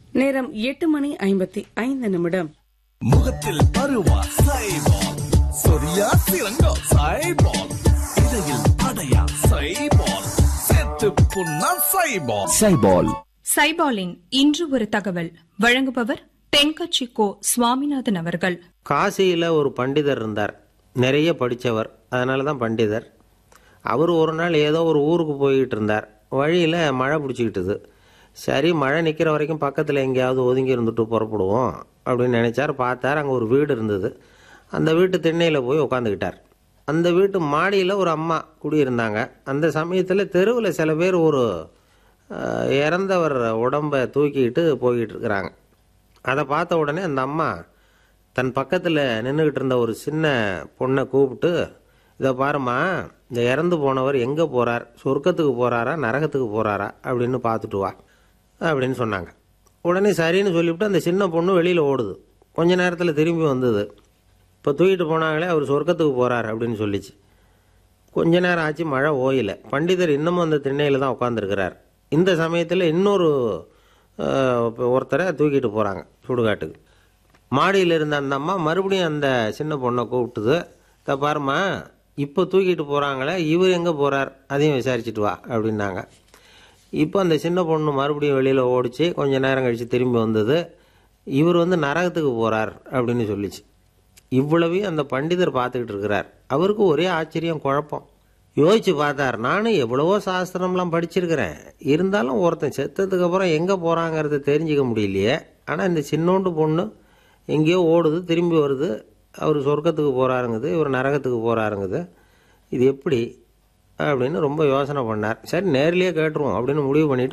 நேரம் எட்டு மணி ஐம்பத்தி ஐந்து நிமிடம் முகத்தில் பருவா சைபால் சொரியா சிறங்கோ சைபால் இடையில் அடையா சைபால் செத்து புண்ணா சைபால் சைபால் சைபாலின் இன்று ஒரு தகவல் வழங்குபவர் தென்கட்சி கோ சுவாமிநாதன் அவர்கள் காசியில் ஒரு பண்டிதர் இருந்தார் நிறைய படித்தவர் அதனால தான் பண்டிதர் அவர் ஒரு நாள் ஏதோ ஒரு ஊருக்கு போய்கிட்டு இருந்தார் வழியில் மழை பிடிச்சிக்கிட்டுது சரி மழை நிற்கிற வரைக்கும் பக்கத்தில் எங்கேயாவது ஒதுங்கி இருந்துட்டு புறப்படுவோம் அப்படின்னு நினைச்சார் பார்த்தார் அங்கே ஒரு வீடு இருந்தது அந்த வீட்டு திண்ணையில் போய் உட்காந்துக்கிட்டார் அந்த வீட்டு மாடியில் ஒரு அம்மா குடியிருந்தாங்க அந்த சமயத்தில் தெருவில் சில பேர் ஒரு அஹ், இறந்தவர் உடம்பை தூக்கிட்டு போய்கிட்டு இருக்கிறாங்க அதை பார்த்த உடனே அந்த அம்மா தன் பக்கத்தில் நின்றுக்கிட்டு இருந்த ஒரு சின்ன பொண்ணை கூப்பிட்டு இதை பாரும்மா இந்த இறந்து போனவர் எங்கே போகிறார் சொர்க்கத்துக்கு போகிறாரா நரகத்துக்கு போகிறாரா அப்படின்னு பார்த்துட்டு வா அப்படின்னு சொன்னாங்க உடனே சரின்னு சொல்லிவிட்டு அந்த சின்ன பொண்ணு வெளியில் ஓடுது கொஞ்ச நேரத்தில் திரும்பி வந்தது இப்போ தூக்கிட்டு போனாங்களே அவர் சொர்க்கத்துக்கு போகிறார் அப்படின்னு சொல்லிச்சு கொஞ்ச நேரம் ஆச்சு மழை ஓயல பண்டிதர் இன்னமும் அந்த திண்ணையில் தான் உட்காந்துருக்கிறார் இந்த சமயத்தில் இன்னொரு அஹ், ஒருத்தரை தூக்கிட்டு போகிறாங்க சுடுகாட்டுக்கு மாடியில் இருந்த அந்த அம்மா மறுபடியும் அந்த சின்ன பொண்ணை கூப்பிட்டுது "இத பாரும்மா இப்போ தூக்கிட்டு போகிறாங்களே இவர் எங்கே போகிறார் அதையும் விசாரிச்சுட்டு வா அப்படின்னாங்க இப்போ அந்த சின்ன பொண்ணு மறுபடியும் வெளியில் ஓடிச்சு கொஞ்ச நேரம் கழித்து திரும்பி வந்தது இவர் வந்து நரகத்துக்கு போகிறார் அப்படின்னு சொல்லிச்சு இவ்வளவையும் அந்த பண்டிதர் பார்த்துக்கிட்டு இருக்கிறார் அவருக்கு ஒரே ஆச்சரியம் குழப்பம் யோசிச்சு பார்த்தார் நானும் எவ்வளவோ சாஸ்திரம்லாம் படிச்சிருக்கிறேன் இருந்தாலும் ஒருத்தன் செத்ததுக்கு அப்புறம் எங்கே போகிறாங்கிறத தெரிஞ்சுக்க முடியலையே ஆனால் இந்த சின்னோண்டு பொண்ணு எங்கேயோ ஓடுது திரும்பி வருது அவர் சொர்க்கத்துக்கு போகிறாருங்குது இவர் நரகத்துக்கு போகிறாருங்குது இது எப்படி அப்படின்னு ரொம்ப யோசனை பண்ணார் சரி நேர்லயே கேட்டுருவோம் அப்படின்னு முடிவு பண்ணிட்டு